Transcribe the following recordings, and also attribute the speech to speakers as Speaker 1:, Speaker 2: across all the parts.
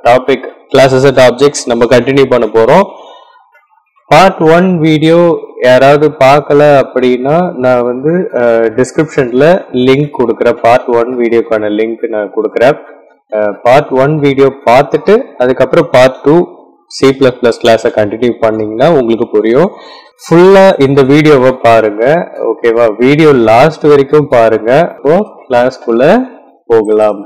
Speaker 1: Topic classes and objects நம்ம continue பண்ண போறோம் பார்ட் ஒன் வீடியோ யாராவது பார்க்கல அப்படின்னா நான் வந்து டிஸ்கிரிப்ஷன்ல லிங்க் கொடுக்குறேன் பார்ட் ஒன் வீடியோக்கான லிங்க் நான் கொடுக்குறேன் பார்ட் ஒன் வீடியோ பார்த்துட்டு அதுக்கப்புறம் part two C plus plus கிளாஸை கண்டினியூ பண்ணீங்கன்னா உங்களுக்கு புரியும் ஃபுல்லா இந்த வீடியோவை பாருங்க ஓகேவா வீடியோ லாஸ்ட் வரைக்கும் பாருங்க இப்போ கிளாஸ்க்குள்ள போகலாம்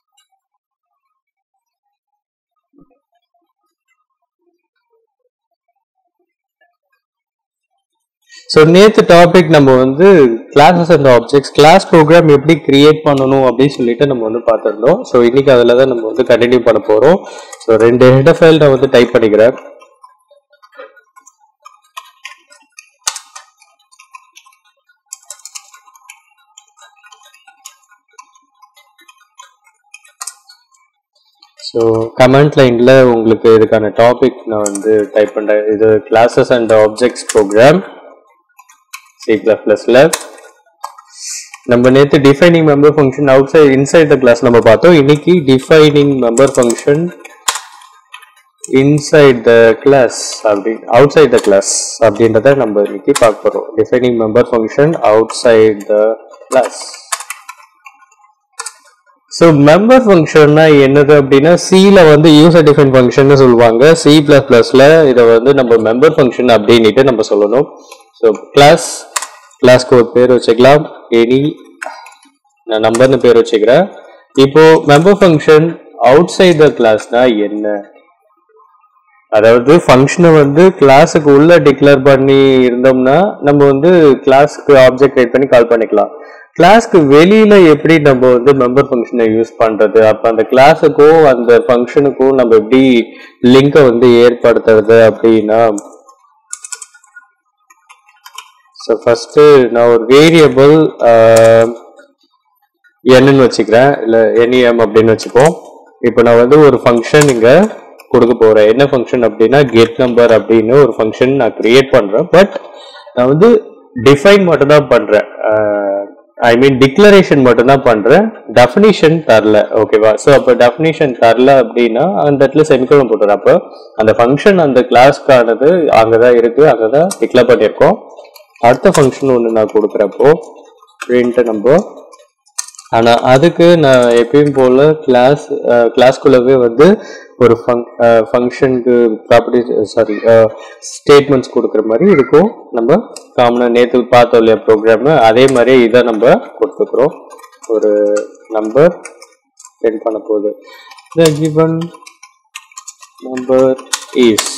Speaker 1: ஸோ நேற்று டாபிக் நம்ம வந்து classes and objects class program எப்படி கிரியேட் பண்ணணும் அப்படின்னு சொல்லிட்டு நம்ம வந்து பார்த்துருந்தோம் ஸோ இன்னைக்கு அதில் தான் நம்ம வந்து கண்டினியூ பண்ண போகிறோம் ஸோ ரெண்டு ஹெட் ஃபைல் நான் வந்து டைப் பண்ணிக்கிறேன் ஸோ கமெண்ட் லைனில் உங்களுக்கு இதுக்கான டாபிக் நான் வந்து டைப் பண்ணுறேன் இது classes and objects program C plus பிளஸ்ல நம்ம நேற்று defining member function outside inside the class நம்ம பார்த்தோம் இன்னைக்கு defining member function inside the class அப்படி அவுட் சைட் த கிளாஸ் அப்படின்றத நம்ம இன்னைக்கு பார்க்க போறோம் defining member function outside the class so member ஃபங்க்ஷன்னா என்னது அப்படின்னா சில வந்து யூசர் டிஃபைன் ஃபங்க்ஷன் சொல்லுவாங்க சி பிளஸ் பிளஸ்ல இதை வந்து நம்ம மெம்பர் ஃபங்க்ஷன் அப்படின்ட்டு நம்ம சொல்லணும் ஸோ கிளாஸ் கிளாஸ்க்கு ஒரு பேர் வச்சுக்கலாம் எனி நான் நம்பர்னு பேர் வச்சுக்கிறேன் இப்போ member function outside the கிளாஸ்னா என்ன அதாவது ஃபங்க்ஷனை வந்து கிளாஸுக்கு உள்ள டிக்ளேர் பண்ணி இருந்தோம்னா நம்ம வந்து கிளாஸ்க்கு ஆப்ஜெக்ட் கிரியேட் பண்ணி கால் பண்ணிக்கலாம் கிளாஸ்க்கு வெளியில எப்படி நம்ம வந்து மெம்பர் ஃபங்க்ஷனை யூஸ் பண்றது அப்ப அந்த கிளாஸுக்கும் அந்த ஃபங்க்ஷனுக்கும் நம்ம எப்படி லிங்கை வந்து ஏற்படுத்துறது அப்படின்னா ஸோ ஃபர்ஸ்ட் நான் ஒரு வேரியபிள் என்னன்னு வச்சுக்கிறேன் இல்லை என்இஎம் அப்படின்னு வச்சுப்போம் இப்போ நான் வந்து ஒரு ஃபங்க்ஷன் இங்க கொடுக்க போறேன் என்ன ஃபங்க்ஷன் அப்படின்னா கெட் நம்பர் அப்படின்னு ஒரு ஃபங்க்ஷன் நான் கிரியேட் பண்றேன் பட் நான் வந்து டிஃபைன் மட்டும் தான் பண்றேன் ஐ மீன் டிக்ளரேஷன் மட்டும் தான் பண்றேன் டெஃபினிஷன் தரல ஓகேவா ஸோ அப்போ டெஃபினிஷன் தரல அப்படின்னா அந்த இடத்துல செமிகோலம் போட்டுறேன் அப்போ அந்த ஃபங்க்ஷன் அந்த கிளாஸ்க்கானது அங்கதான் இருக்கு அங்கதான் டிக்ளேர் பண்ணியிருக்கோம் அடுத்த ஃபங்க்ஷன் ஒன்று நான் கொடுக்குறப்போ பிரிண்ட் நம்ம ஆனால் அதுக்கு நான் எப்பயும் போல கிளாஸ் கிளாஸ்குள்ளவே வந்து ஒரு ஃபங் ஃபங்க்ஷனுக்கு ப்ராப்பர்ட்டி சாரி ஸ்டேட்மெண்ட்ஸ் கொடுக்குற மாதிரி இருக்கும் நம்ம காமனாக நேற்று பார்த்தோம் இல்லையா ப்ரோக்ராமு அதே மாதிரியே இதை நம்ம கொடுத்துக்கிறோம் ஒரு நம்பர் சென்ட் பண்ண போகுது த கிவன் நம்பர் இஸ்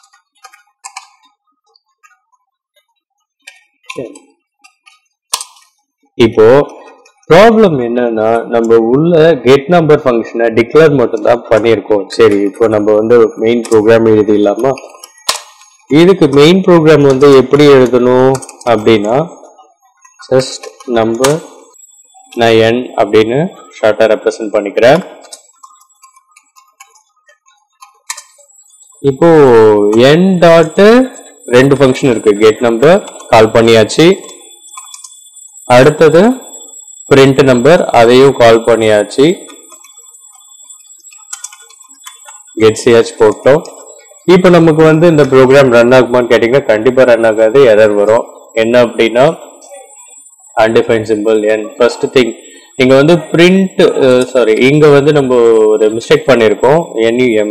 Speaker 1: இப்போ ப்ராப்ளம் என்னன்னா நம்ம உள்ள கெட் நம்பர் ஃபங்க்ஷனை டிக்ளேர் மட்டும் தான் பண்ணியிருக்கோம் சரி இப்போ நம்ம வந்து மெயின் ப்ரோக்ராம் எழுதிடலாமா இதுக்கு மெயின் ப்ரோக்ராம் வந்து எப்படி எழுதணும் அப்படின்னா ஜஸ்ட் நம்பர் நான் என் அப்படின்னு ஷார்ட்டாக ரெப்ரசன்ட் பண்ணிக்கிறேன் இப்போ என் டாட் ரெண்டு ஃபங்க்ஷன் இருக்கு கெட் நம்பர் கால் பண்ணியாச்சு அடுத்தது பிரிண்ட் நம்பர் அதையும் கால் பண்ணியாச்சு கெட் சிஹெச் போட்டோம் இப்போ நமக்கு வந்து இந்த ப்ரோக்ராம் ரன் ஆகுமான்னு கேட்டிங்கன்னா கண்டிப்பாக ரன் ஆகாது எரர் வரும் என்ன அப்படின்னா undefine simple n first thing இங்க வந்து பிரிண்ட் சாரி இங்க வந்து நம்ம ஒரு மிஸ்டேக் பண்ணியிருக்கோம் enum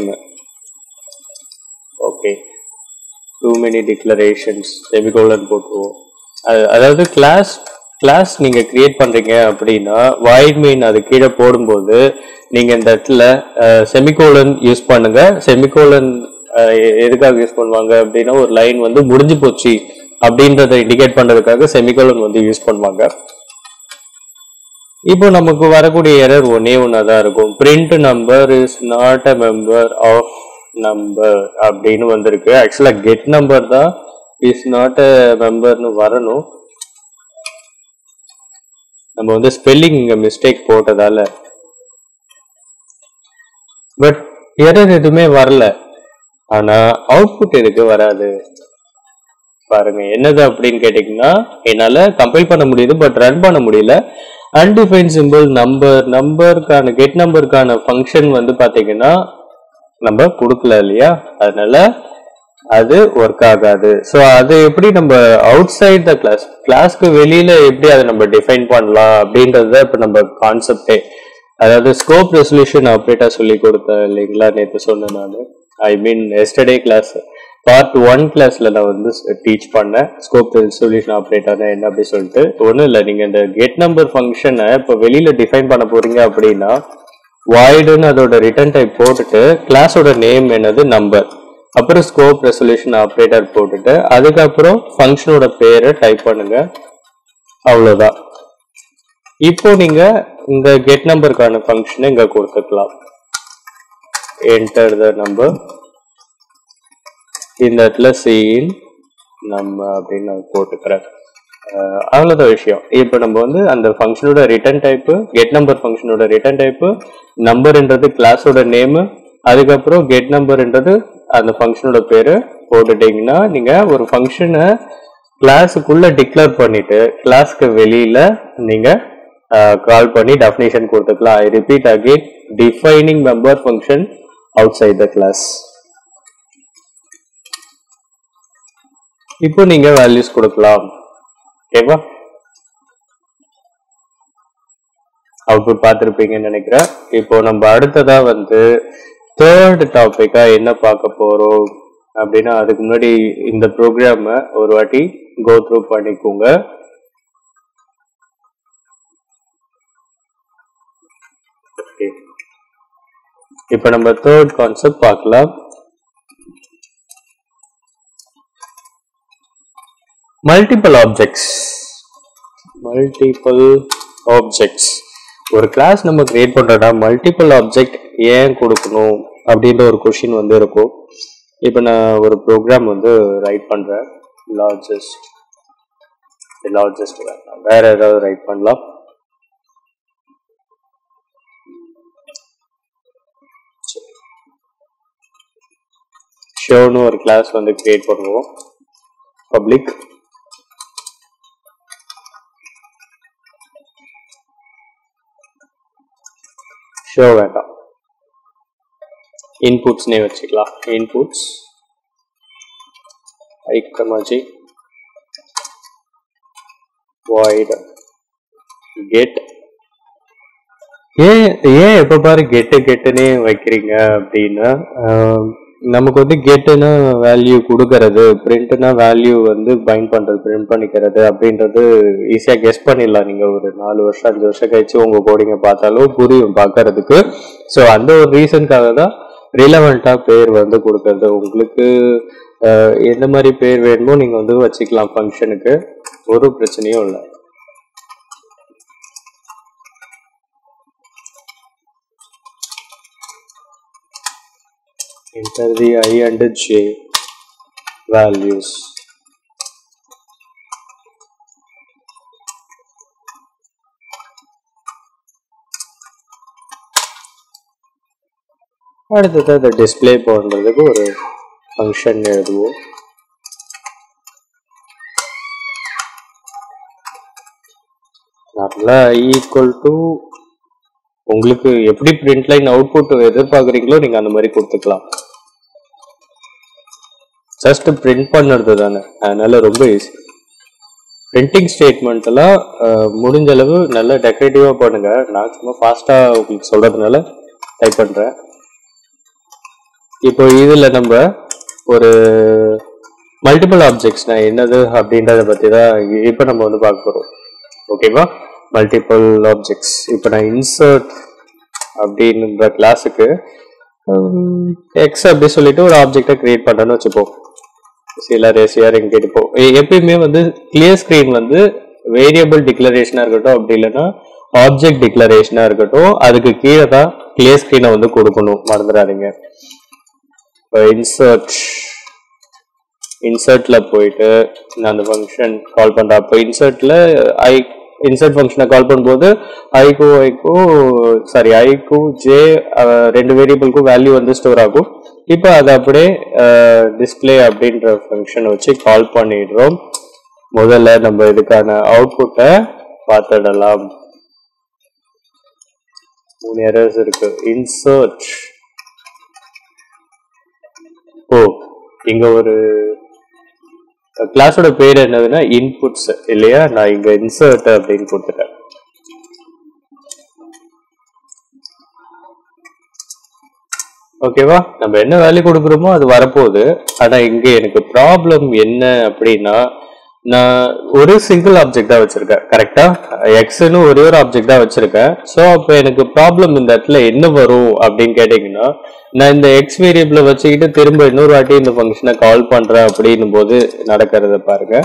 Speaker 1: okay too many declarations semicolon போட்டுருவோம் அதாவது கிளாஸ் கிளாஸ் நீங்க கிரியேட் பண்றீங்க அப்படின்னா வாய்ட் மீன் அது கீழே போடும்போது நீங்க இந்த இடத்துல செமிகோலன் யூஸ் பண்ணுங்க செமிகோலன் எதுக்காக யூஸ் பண்ணுவாங்க அப்படின்னா ஒரு லைன் வந்து முடிஞ்சு போச்சு அப்படின்றத இண்டிகேட் பண்றதுக்காக செமிகோலன் வந்து யூஸ் பண்ணுவாங்க இப்போ நமக்கு வரக்கூடிய எரர் ஒன்னே ஒன்னா தான் இருக்கும் print number is not a member of number அப்படின்னு வந்திருக்கு ஆக்சுவலா கெட் நம்பர் தான் இஸ் நாட் அ மெம்பர்னு வரணும் நம்ம வந்து ஸ்பெல்லிங் மிஸ்டேக் போட்டதால பட் எரர் எதுவுமே வரல ஆனா அவுட்புட் எதுக்கு வராது பாருங்க என்னது அப்படின்னு கேட்டீங்கன்னா என்னால கம்பைல் பண்ண முடியுது பட் ரன் பண்ண முடியல அன்டிஃபைன் சிம்பிள் நம்பர் நம்பருக்கான கெட் நம்பருக்கான ஃபங்க்ஷன் வந்து பாத்தீங்கன்னா நம்ம கொடுக்கல இல்லையா அதனால அது ஒர்க் ஆகாது ஸோ அது எப்படி நம்ம அவுட் சைட் த கிளாஸ் கிளாஸ்க்கு வெளியில எப்படி அதை நம்ம டிஃபைன் பண்ணலாம் அப்படின்றது தான் இப்போ நம்ம கான்செப்டே அதாவது ஸ்கோப் ரெசல்யூஷன் ஆப்ரேட்டா சொல்லி கொடுத்தேன் இல்லைங்களா நேற்று சொன்னேன் நான் I mean yesterday class part one கிளாஸ்ல நான் வந்து டீச் பண்ணேன் ஸ்கோப் ரெசல்யூஷன் ஆப்ரேட்டர்னா என்ன அப்படி சொல்லிட்டு ஒன்றும் இல்லை நீங்க இந்த கெட் நம்பர் ஃபங்க்ஷனை இப்போ வெளியில டிஃபைன் பண்ண போறீங்க அப்படின்னா வாய்டுன்னு அதோட ரிட்டர்ன் டைப் போட்டுட்டு கிளாஸோட நேம் என்னது நம்பர் அப்புறம் ஸ்கோப் ரெசல்யூஷன் ஆப்ரேட்டர் போட்டுட்டு அதுக்கப்புறம் ஃபங்க்ஷனோட பேரை டைப் பண்ணுங்க அவ்வளவுதான் இப்போ நீங்க இந்த கெட் நம்பருக்கான ஃபங்க்ஷனை இங்க கொடுத்துக்கலாம் என்டர் த நம்பர் இந்த இடத்துல சிஇன் நம்ம அப்படின்னு நான் போட்டுக்கிறேன் அஹ் அவ்வளவுதான் விஷயம் இப்போ நம்ம வந்து அந்த ஃபங்க்ஷனோட ரிட்டர்ன் டைப்பு கெட் நம்பர் ஃபங்க்ஷனோட ரிட்டர்ன் டைப்பு நம்பர்ன்றது கிளாஸோட நேமு அதுக்கப்புறம் கெட் நம்பர்ன்றது அந்த ஃபங்க்ஷனோட பேரு போட்டுட்டீங்கன்னா நீங்க ஒரு ஃபங்க்ஷனை கிளாஸுக்குள்ள டிக்ளேர் பண்ணிட்டு கிளாஸ்க்கு வெளியில நீங்க கால் பண்ணி டெஃபினேஷன் கொடுத்துக்கலாம் I repeat again defining member function outside the class இப்போ நீங்க வேல்யூஸ் கொடுக்கலாம் ஓகேவா அவுட்புட் பார்த்துருப்பீங்கன்னு நினைக்கிறேன் இப்போ நம்ம அடுத்ததா வந்து தேர்ட் டாபிக்கா என்ன பார்க்க போறோம் அப்படின்னா அதுக்கு முன்னாடி இந்த ப்ரோக்ராம ஒரு வாட்டி கோ த்ரூ பண்ணிக்கோங்க Okay. இப்போ நம்ம தேர்ட் கான்செப்ட் பார்க்கலாம் மல்டிபிள் ஆப்ஜெக்ட்ஸ் மல்டிபிள் ஆப்ஜெக்ட்ஸ் ஒரு கிளாஸ் நம்ம கிரியேட் பண்றோம்னா மல்டிபிள் ஆப்ஜெக்ட் ஏன் கொடுக்கணும் அப்படின்ற ஒரு கொஷின் வந்து இருக்கும் இப்போ நான் ஒரு ப்ரோக்ராம் வந்து ரைட் பண்றேன் லார்ஜஸ்ட் லார்ஜஸ்ட் வேண்டாம் வேற ஏதாவது ரைட் பண்ணலாம் ஷோன்னு ஒரு கிளாஸ் வந்து கிரியேட் பண்ணுவோம் பப்ளிக் ஷோ வேண்டாம் இன்புட்ஸ்னே வச்சுக்கலாம் இன்புட்ஸ் ஐக்கமாஜி void get ஏன் ஏன் எப்ப பாரு கெட்டு கெட்டுனே வைக்கிறீங்க அப்படின்னா ஆம், நமக்கு வந்து கெட்டுனா வேல்யூ கொடுக்கறது பிரிண்ட்னா வேல்யூ வந்து பைண்ட் பண்றது பிரிண்ட் பண்ணிக்கிறது அப்படின்றது ஈஸியா கெஸ் பண்ணிடலாம் நீங்க ஒரு நாலு வருஷம் அஞ்சு வருஷம் கழிச்சு உங்க கோடிங்க பார்த்தாலும் புரியும் பார்க்கறதுக்கு ஸோ அந்த ஒரு ரீசனுக்காக தான் ரிலவெண்டா பேர் வந்து கொடுக்கறது உங்களுக்கு அஹ், எந்த மாதிரி பேர் வேணுமோ நீங்க வந்து வச்சுக்கலாம் ஃபங்க்ஷனுக்கு ஒரு பிரச்சனையும் இல்லை enter the i and j values அடுத்தது அதை டிஸ்ப்ளே பண்ணுறதுக்கு ஒரு ஃபங்க்ஷன் எழுதுவோம் நல்லா ஈக்குவல் டு உங்களுக்கு எப்படி பிரிண்ட் லைன் அவுட்புட் எதிர்பார்க்குறீங்களோ நீங்கள் அந்த மாதிரி கொடுத்துக்கலாம் ஜஸ்ட் பிரிண்ட் பண்ணுறது தானே அதனால ரொம்ப ஈஸி பிரிண்டிங் ஸ்டேட்மெண்ட் எல்லாம் அஹ், முடிஞ்ச அளவு நல்லா டெக்கரேட்டிவாக பண்ணுங்க நான் சும்மா ஃபாஸ்ட்டாக உங்களுக்கு சொல்றதுனால டைப் பண்ணுறேன் இப்போ இதில் நம்ம ஒரு மல்டிபிள் ஆப்ஜெக்ட்ஸ்னா என்னது அப்படின்றத பற்றி தான் இப்போ நம்ம வந்து பார்க்க போகிறோம் ஓகேவா மல்டிபிள் ஆப்ஜெக்ட்ஸ் இப்போ நான் இன்சர்ட் அப்படின்ற கிளாஸுக்கு எக்ஸ் அப்படி சொல்லிட்டு ஒரு ஆப்ஜெக்டை கிரியேட் பண்ணுறேன்னு வச்சுப்போம் சில ரேசியார் எங்க கேட்டுப்போம் எப்பயுமே வந்து கிளியர் ஸ்கிரீன் வந்து வேரியபிள் டிக்ளரேஷனா இருக்கட்டும் அப்படி இல்லைன்னா ஆப்ஜெக்ட் டிக்ளரேஷனா இருக்கட்டும் அதுக்கு கீழே தான் கிளியர் ஸ்கிரீனை வந்து கொடுக்கணும் மறந்துடாதீங்க இப்போ இன்சர்ட் இன்சர்ட்ல போயிட்டு நான் அந்த ஃபங்க்ஷன் கால் பண்றேன் அப்போ இன்சர்ட்ல ஐ இன்சர்ட் ஃபங்க்ஷனை கால் பண்ணும்போது ஐக்கும் ஐக்கும் சாரி ஐக்கும் ஜே ரெண்டு வேரியபிளுக்கும் வேல்யூ வந்து ஸ்டோர் ஆகும் இப்போ அதை அப்படியே டிஸ்ப்ளே அப்படின்ற ஃபங்க்ஷனை வச்சு கால் பண்ணிடுறோம் முதல்ல நம்ம இதுக்கான அவுட்புட்டை பார்த்துடலாம் மூணு எரர்ஸ் இருக்கு இன்சர்ட் ஓ இங்க ஒரு கிளாஸோட பேர் என்னதுன்னா இன்புட்ஸ் இல்லையா நான் இங்க இன்சர்ட் அப்படின்னு கொடுத்துட்டேன் ஓகேவா நம்ம என்ன வேல்யூ கொடுக்குறோமோ அது வரப்போகுது ஆனா இங்க எனக்கு ப்ராப்ளம் என்ன அப்படின்னா நான் ஒரு சிங்கிள் ஆப்ஜெக்ட் தான் வச்சிருக்கேன் கரெக்டா எக்ஸ்னு ஒரே ஒரு ஆப்ஜெக்ட் தான் வச்சிருக்கேன் ஸோ அப்போ எனக்கு ப்ராப்ளம் இந்த இடத்துல என்ன வரும் அப்படின்னு கேட்டிங்கன்னா நான் இந்த எக்ஸ் வேரியபிளை வச்சுக்கிட்டு திரும்ப இன்னொரு வாட்டி இந்த ஃபங்க்ஷனை கால் பண்றேன் அப்படின்னும் போது நடக்கிறத பாருங்க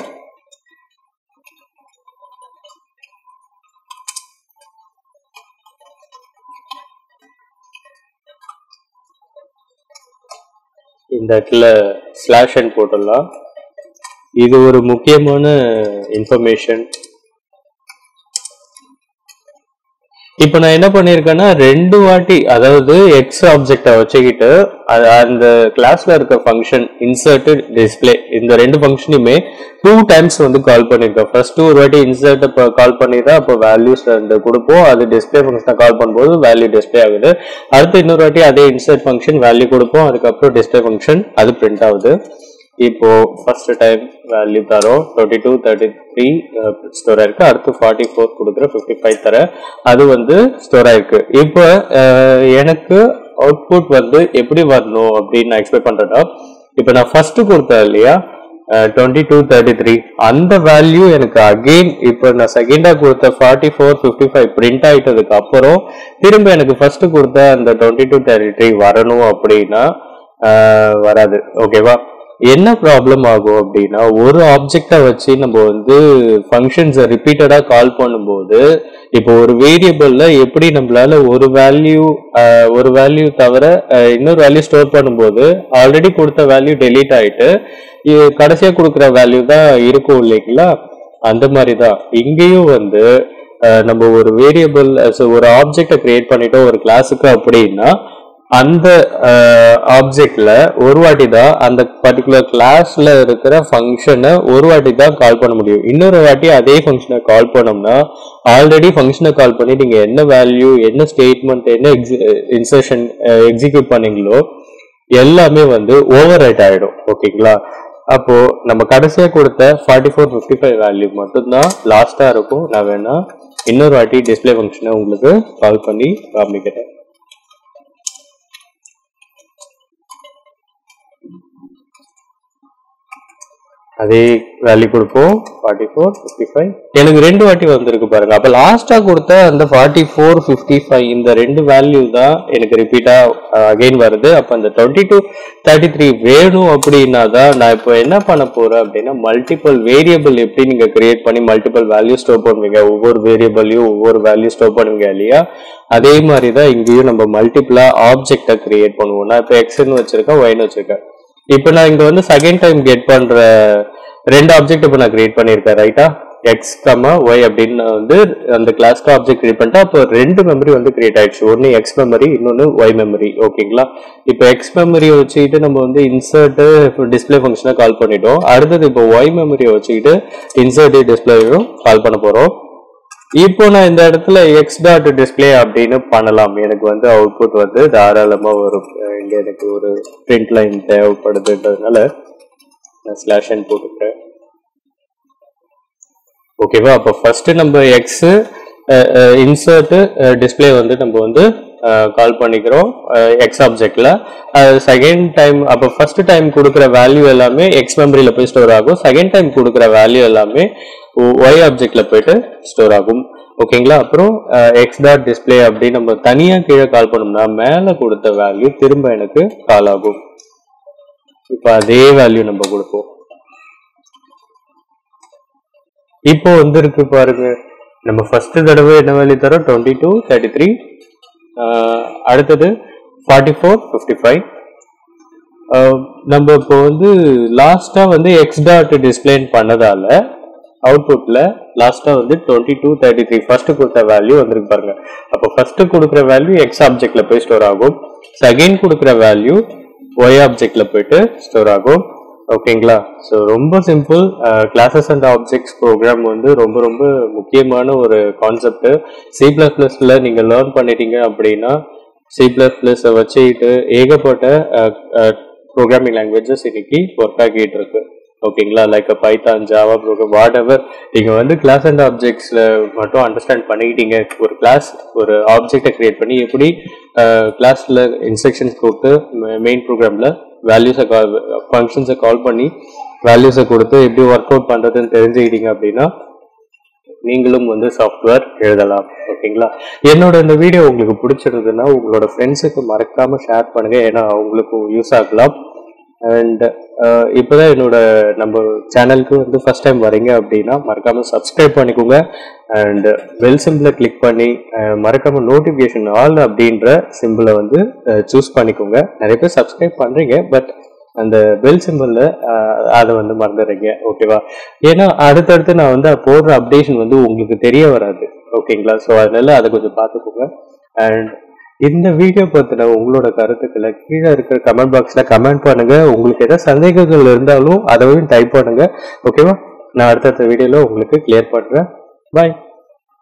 Speaker 1: இந்த இடத்துல ஸ்லாஷ் அண்ட் போட்டுடலாம் இது ஒரு முக்கியமான இன்ஃபர்மேஷன் இப்போ நான் என்ன பண்ணியிருக்கேன்னா ரெண்டு வாட்டி அதாவது எக்ஸ் ஆப்ஜெக்டை வச்சுக்கிட்டு அது அந்த கிளாஸ்ல இருக்க ஃபங்க்ஷன் இன்சர்ட் டிஸ்பிளே இந்த ரெண்டு ஃபங்க்ஷனையுமே டூ டைம்ஸ் வந்து கால் பண்ணியிருக்கேன் ஃபர்ஸ்ட் ஒரு வாட்டி இன்சர்ட் கால் பண்ணிடுறேன் அப்போ வேல்யூஸ் ரெண்டு கொடுப்போம் அது டிஸ்பிளே ஃபங்க்ஷனை கால் பண்ணும்போது வேல்யூ டிஸ்பிளே ஆகுது அடுத்து இன்னொரு வாட்டி அதே இன்சர்ட் ஃபங்க்ஷன் வேல்யூ கொடுப்போம் அதுக்கப்புறம் டிஸ்பிளே ஃபங்க்ஷன் அது பிரிண்ட் ஆகுது இப்போ ஃபர்ஸ்ட் டைம் வேல்யூ தரோம் twenty two thirty three store ஆயிருக்கு அடுத்து ஃபார்ட்டி ஃபோர் கொடுக்குற ஃபிஃப்டி ஃபைவ் தர அது வந்து ஸ்டோர் ஆயிருக்கு இப்போ அஹ், எனக்கு அவுட்புட் வந்து எப்படி வரணும் அப்படின்னு நான் எக்ஸ்பெக்ட் பண்றேன்னா இப்போ நான் ஃபர்ஸ்ட் கொடுத்தேன் இல்லையா டுவெண்ட்டி டூ தேர்ட்டி த்ரீ அந்த வேல்யூ எனக்கு அகெயின் இப்போ நான் செகண்டா கொடுத்த forty four fifty five print ஆயிட்டதுக்கு அப்புறம் திரும்ப எனக்கு ஃபர்ஸ்ட் கொடுத்த அந்த டுவெண்ட்டி டூ தேர்ட்டி த்ரீ வரணும் அப்படின்னா ஆஹ், வராது ஓகேவா என்ன ப்ராப்ளம் ஆகும் அப்படின்னா ஒரு ஆப்ஜெக்டை வச்சு நம்ம வந்து ஃபங்க்ஷன்ஸை ரிப்பீட்டடா கால் பண்ணும்போது இப்போ ஒரு வேரியபிள்ல எப்படி நம்மளால ஒரு வேல்யூ ஒரு வேல்யூ தவிர அஹ், இன்னொரு வேல்யூ ஸ்டோர் பண்ணும்போது ஆல்ரெடி கொடுத்த வேல்யூ டெலீட் ஆயிட்டு இது கடைசியா கொடுக்குற வேல்யூ தான் இருக்கும் இல்லைங்களா அந்த மாதிரி தான் இங்கேயும் வந்து அஹ், நம்ம ஒரு வேரியபிள் ஒரு ஆப்ஜெக்டை கிரியேட் பண்ணிட்டோம் ஒரு கிளாஸுக்கு அப்படின்னா அந்த ஆப்ஜெக்ட்ல ஒரு வாட்டி தான் அந்த பர்டிகுலர் கிளாஸ்ல இருக்கிற ஃபங்க்ஷனை ஒரு வாட்டி தான் கால் பண்ண முடியும் இன்னொரு வாட்டி அதே ஃபங்க்ஷனை கால் பண்ணோம்னா ஆல்ரெடி ஃபங்க்ஷனை கால் பண்ணி நீங்க என்ன வேல்யூ என்ன ஸ்டேட்மெண்ட் என்ன இன்சர்ஷன் எக்ஸிக்யூட் பண்ணீங்களோ எல்லாமே வந்து ஓவர் ரைட் ஆயிடும் ஓகேங்களா அப்போ நம்ம கடைசியா கொடுத்த forty four fifty five value மட்டும்தான் லாஸ்டா இருக்கும் நான் வேணா இன்னொரு வாட்டி டிஸ்பிளே ஃபங்க்ஷனை உங்களுக்கு கால் பண்ணி காமிக்கிறேன் அதே வேல்யூ கொடுப்போம் ஃபார்ட்டி ஃபோர் ஃபிஃப்டி ஃபைவ் எனக்கு ரெண்டு வாட்டி வந்திருக்கு பாருங்க அப்போ லாஸ்டா கொடுத்த அந்த ஃபார்ட்டி ஃபோர் ஃபிஃப்டி ஃபைவ் இந்த ரெண்டு வேல்யூ தான் எனக்கு ரிப்பீட்டா அகைன் வருது அப்போ அந்த டுவெண்ட்டி டூ தேர்ட்டி த்ரீ வேணும் அப்படின்னா தான் நான் இப்போ என்ன பண்ண போறேன் அப்படின்னா மல்டிபிள் வேரியபிள் எப்படி நீங்க கிரியேட் பண்ணி மல்டிபிள் வேல்யூ ஸ்டோர் பண்ணுவீங்க ஒவ்வொரு வேரியபிளையும் ஒவ்வொரு வேல்யூ ஸ்டோர் பண்ணுவீங்க இல்லையா அதே மாதிரி தான் இங்கேயும் நம்ம மல்டிபிளா ஆப்ஜெக்டை கிரியேட் பண்ணுவோம் நான் இப்போ எக்ஸ்ன்னு வச்சிருக்கேன் ஒய்னு வச்சிருக்கேன் இப்போ நான் இங்க வந்து செகண்ட் டைம் கெட் பண்ற ரெண்டு ஆப்ஜெக்ட் இப்போ நான் கிரியேட் பண்ணியிருக்கேன் ரைட்டா எக்ஸ் கமா ஒய் அப்படின்னு வந்து அந்த கிளாஸ்க்கு ஆப்ஜெக்ட் கிரியேட் பண்ணிட்டா அப்போ ரெண்டு மெமரி வந்து கிரியேட் ஆயிடுச்சு ஒன்று எக்ஸ் மெமரி இன்னொன்று ஒய் மெமரி ஓகேங்களா இப்போ எக்ஸ் மெமரியை வச்சுக்கிட்டு நம்ம வந்து இன்சர்ட் டிஸ்பிளே ஃபங்க்ஷனை கால் பண்ணிட்டோம் அடுத்தது இப்போ ஒய் மெமரியை வச்சுக்கிட்டு இன்சர்ட் டிஸ்பிளேயும் கால் பண்ண போறோம் இப்போ நான் இந்த இடத்துல எக்ஸ் டாட் டிஸ்பிளே அப்படின்னு பண்ணலாம் எனக்கு வந்து அவுட்புட் வந்து தாராளமா வரும் அஹ் இங்க எனக்கு ஒரு பிரிண்ட் லைன் தேவைப்படுதுன்றதுனால நான் ஸ்லாஷ் அண்ட் போட்டுக்கிறேன் ஓகேவா அப்போ ஃபர்ஸ்ட் நம்ம எக்ஸ் இன்சர்ட் டிஸ்பிளே வந்து நம்ம வந்து கால் பண்ணிக்கிறோம் எக்ஸ் ஆப்ஜெக்ட்ல செகண்ட் டைம் அப்போ ஃபர்ஸ்ட் டைம் கொடுக்குற வேல்யூ எல்லாமே எக்ஸ் மெமரியில் போய் ஸ்டோர் ஆகும் செகண்ட் டைம் கொடுக்குற வேல்யூ எல்லாமே ஒய் ஆப்ஜெக்ட்ல போயிட்டு ஸ்டோர் ஆகும் ஓகேங்களா அப்புறம் எக்ஸ் டாட் டிஸ்பிளே அப்படி நம்ம தனியா கீழே கால் பண்ணோம்னா மேலே கொடுத்த வேல்யூ திரும்ப எனக்கு கால் ஆகும் இப்போ அதே வேல்யூ நம்ம கொடுப்போம் இப்போ வந்திருக்கு பாருங்க நம்ம ஃபர்ஸ்ட் தடவை என்ன வேல்யூ தரோம் டுவெண்ட்டி டூ தேர்ட்டி த்ரீ அடுத்தது ஃபார்ட்டி ஃபோர் ஃபிஃப்டி ஃபைவ் நம்ம இப்போ வந்து லாஸ்டா வந்து எக்ஸ் டாட் டிஸ்பிளேன் பண்ணதால அவுட்புட்ல லாஸ்டா வந்து twenty two thirty three first கொடுத்த வேல்யூ வந்திருக்கு பாருங்க அப்போ ஃபர்ஸ்ட் கொடுக்குற வேல்யூ எக்ஸ் ஆப்ஜெக்ட்ல போய் ஸ்டோர் ஆகும் செகண்ட் கொடுக்குற வேல்யூ ஒய் ஆப்ஜெக்ட்ல போயிட்டு ஸ்டோர் ஆகும் ஓகேங்களா ஸோ ரொம்ப simple classes and objects program வந்து ரொம்ப ரொம்ப முக்கியமான ஒரு கான்செப்ட் சி பிளஸ் பிளஸ்ல நீங்க லேர்ன் பண்ணிட்டீங்க அப்படின்னா சி பிளஸ் பிளஸ் வச்சுக்கிட்டு ஏகப்பட்ட ப்ரோக்ராமிங் லாங்குவேஜஸ் இன்னைக்கு ஒர்க் ஆகிட்டு இருக்கு ஓகேங்களா like Python Java program whatever நீங்கள் வந்து கிளாஸ் அண்ட் ஆப்ஜெக்ட்ஸில் மட்டும் அண்டர்ஸ்டாண்ட் பண்ணிக்கிட்டீங்க ஒரு கிளாஸ் ஒரு ஆப்ஜெக்டை கிரியேட் பண்ணி எப்படி கிளாஸில் இன்ஸ்ட்ரக்ஷன்ஸ் கொடுத்து மெயின் ப்ரோக்ராமில் வேல்யூஸை கால் ஃபங்க்ஷன்ஸை கால் பண்ணி வேல்யூஸை கொடுத்து எப்படி ஒர்க் அவுட் பண்ணுறதுன்னு தெரிஞ்சுக்கிட்டீங்க அப்படின்னா நீங்களும் வந்து சாஃப்ட்வேர் எழுதலாம் ஓகேங்களா என்னோட இந்த வீடியோ உங்களுக்கு பிடிச்சிருந்ததுன்னா உங்களோட ஃப்ரெண்ட்ஸுக்கு மறக்காம ஷேர் பண்ணுங்க ஏன்னா அவங்களுக்கும் யூஸ் ஆகலாம் அண்ட் இப்போதான் என்னோட நம்ம சேனலுக்கு வந்து ஃபர்ஸ்ட் டைம் வரீங்க அப்படின்னா மறக்காம சப்ஸ்கிரைப் பண்ணிக்கோங்க அண்ட் பெல் சிம்பிளை கிளிக் பண்ணி அஹ், மறக்காம நோட்டிஃபிகேஷன் ஆல் அப்படின்ற சிம்பிளை வந்து சூஸ் பண்ணிக்கோங்க நிறைய பேர் சப்ஸ்கிரைப் பண்றீங்க பட் அந்த பெல் சிம்பிளில் அதை வந்து மறந்துடுறீங்க ஓகேவா ஏன்னா அடுத்தடுத்து நான் வந்து போடுற அப்டேஷன் வந்து உங்களுக்கு தெரிய வராது ஓகேங்களா ஸோ அதனால அதை கொஞ்சம் பார்த்துக்கோங்க அண்ட் இந்த வீடியோ பற்றின உங்களோட கருத்துக்களை கீழே இருக்கிற கமெண்ட் பாக்ஸில் கமெண்ட் பண்ணுங்க உங்களுக்கு ஏதாவது சந்தேகங்கள் இருந்தாலும் அதையும் டைப் பண்ணுங்க ஓகேவா நான் அடுத்தடுத்த வீடியோவில் உங்களுக்கு கிளியர் பண்ணுறேன் பாய்